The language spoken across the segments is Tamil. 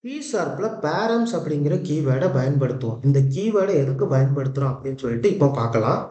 சி ஷார்ப்ல பேரம்ஸ் அப்படிங்கிற கீவேர்டை பயன்படுத்துவோம் இந்த கீவேர்டை எதுக்கு பயன்படுத்துறோம் அப்படின்னு சொல்லிட்டு இப்போ பார்க்கலாம்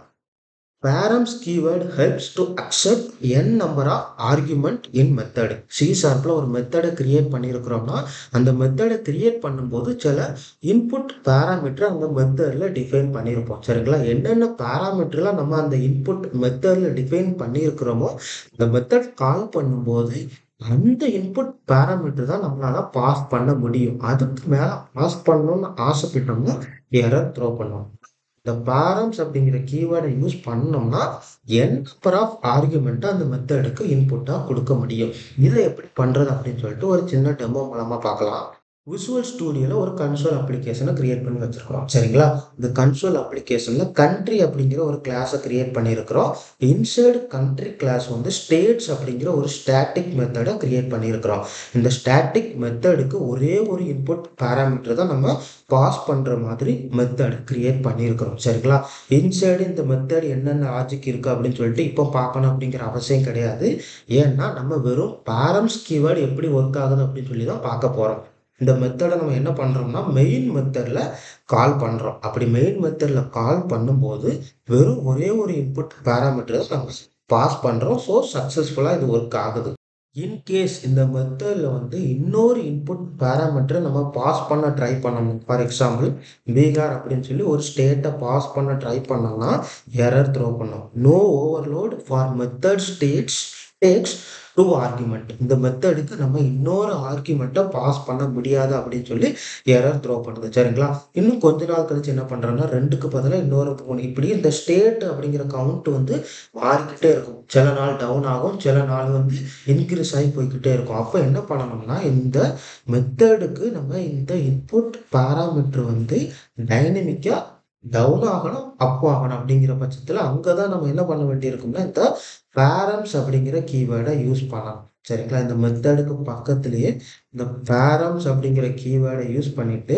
params keyword helps to accept n number of argument in method C ஷார்ப்ல ஒரு மெத்தடை கிரியேட் பண்ணியிருக்கிறோம்னா அந்த மெத்தடை கிரியேட் பண்ணும்போது சில இன்புட் பேராமீட்டர் அந்த மெத்தடில் டிஃபைன் பண்ணியிருப்போம் சரிங்களா என்னென்ன பேராமீட்டர்லாம் நம்ம அந்த இன்புட் மெத்தடில் டிஃபைன் பண்ணியிருக்கிறோமோ அந்த மெத்தட் கால் பண்ணும்போது அந்த இன்புட் பேராமீட்டர் தான் நம்மளால பாஸ் பண்ண முடியும் அதுக்கு மேலே பாஸ் பண்ணணும்னு ஆசைப்பட்டோம்னா எரர் த்ரோ பண்ணுவோம் இந்த பேரம்ஸ் அப்படிங்கிற கீவேர்டை யூஸ் பண்ணோம்னா என் நம்பர் ஆஃப் ஆர்குமெண்ட்டை அந்த மெத்தடுக்கு இன்புட்டாக கொடுக்க முடியும் இதை எப்படி பண்ணுறது அப்படின்னு சொல்லிட்டு ஒரு சின்ன டெமோ மூலமாக பார்க்கலாம் விசுவல் ஸ்டூடியோவில் ஒரு கன்சோல் அப்ளிகேஷனை கிரியேட் பண்ணி வச்சிருக்கிறோம் சரிங்களா இந்த கன்சோல் அப்ளிகேஷனில் கண்ட்ரி அப்படிங்கிற ஒரு கிளாஸை கிரியேட் பண்ணியிருக்கிறோம் இன்சைடு கண்ட்ரி கிளாஸ் வந்து ஸ்டேட்ஸ் அப்படிங்கிற ஒரு ஸ்டாட்டிக் மெத்தடை கிரியேட் பண்ணியிருக்கிறோம் இந்த ஸ்டாட்டிக் மெத்தடுக்கு ஒரே ஒரு இன்புட் பேராமீட்டர் தான் நம்ம பாஸ் பண்ணுற மாதிரி மெத்தட் கிரியேட் பண்ணியிருக்கிறோம் சரிங்களா இன்சைடு இந்த மெத்தட் என்னென்ன லாஜிக் இருக்குது அப்படின்னு சொல்லிட்டு இப்போ பார்க்கணும் அப்படிங்கிற அவசியம் கிடையாது ஏன்னா நம்ம வெறும் பேரம்ஸ் கீவேர்டு எப்படி ஒர்க் ஆகுது அப்படின்னு சொல்லி தான் பார்க்க போகிறோம் இந்த மெத்தடை நம்ம என்ன பண்ணுறோம்னா மெயின் மெத்தடில் கால் பண்ணுறோம் அப்படி மெயின் மெத்தடில் கால் பண்ணும்போது வெறும் ஒரே ஒரு இன்புட் பேராமீட்டர் நம்ம பாஸ் பண்ணுறோம் ஸோ சக்ஸஸ்ஃபுல்லாக இது ஒர்க் ஆகுது இன்கேஸ் இந்த மெத்தடில் வந்து இன்னொரு இன்புட் பேராமீட்டரை நம்ம பாஸ் பண்ண ட்ரை பண்ணணும் ஃபார் எக்ஸாம்பிள் பீகார் அப்படின்னு சொல்லி ஒரு ஸ்டேட்டை பாஸ் பண்ண ட்ரை பண்ணோம்னா எரர் த்ரோ பண்ணோம் no overload for method states takes two argument இந்த மெத்தடுக்கு நம்ம இன்னொரு ஆர்குமெண்ட்டை பாஸ் பண்ண முடியாது அப்படின்னு சொல்லி எரர் த்ரோ பண்ணுது சரிங்களா இன்னும் கொஞ்ச நாள் கழிச்சு என்ன பண்ணுறோன்னா ரெண்டுக்கு பதிலாக இன்னொரு மூணு இப்படி இந்த ஸ்டேட் அப்படிங்கிற கவுண்ட் வந்து மாறிக்கிட்டே இருக்கும் சில நாள் டவுன் ஆகும் சில நாள் வந்து இன்க்ரீஸ் ஆகி போய்கிட்டே இருக்கும் அப்போ என்ன பண்ணணும்னா இந்த மெத்தடுக்கு நம்ம இந்த இன்புட் பேராமீட்டர் வந்து டைனமிக்காக டவுன் ஆகணும் அப் ஆகணும் அப்படிங்கிற பட்சத்தில் அங்கே தான் நம்ம என்ன பண்ண வேண்டியிருக்கும்னா இந்த பேரம்ஸ் அப்படிங்கிற கீவேர்டை யூஸ் பண்ணலாம் சரிங்களா இந்த மெத்தடுக்கு பக்கத்துலேயே இந்த பேரம்ஸ் அப்படிங்கிற கீவேர்டை யூஸ் பண்ணிட்டு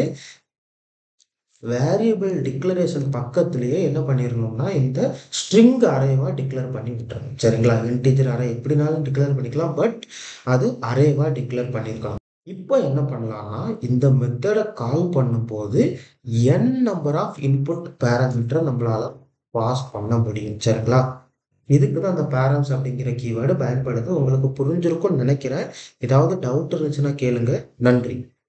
வேரியபிள் டிக்ளரேஷன் பக்கத்துலேயே என்ன பண்ணிடணும்னா இந்த ஸ்ட்ரிங் அரேவாக டிக்ளேர் பண்ணி விட்டுறணும் சரிங்களா இன்டீஜர் அரே எப்படினாலும் டிக்ளேர் பண்ணிக்கலாம் பட் அது அரேவாக டிக்ளேர் பண்ணியிருக்கணும் இப்போ என்ன பண்ணலாம்னா இந்த மெத்தடை கால் பண்ணும்போது என் நம்பர் ஆஃப் இன்புட் பேராமீட்டரை நம்மளால பாஸ் பண்ண முடியும் சரிங்களா இதுக்கு தான் அந்த பேரண்ட்ஸ் அப்படிங்கிற கீவேர்டு பயன்படுது உங்களுக்கு புரிஞ்சிருக்கும்னு நினைக்கிறேன் ஏதாவது டவுட் இருந்துச்சுன்னா கேளுங்க நன்றி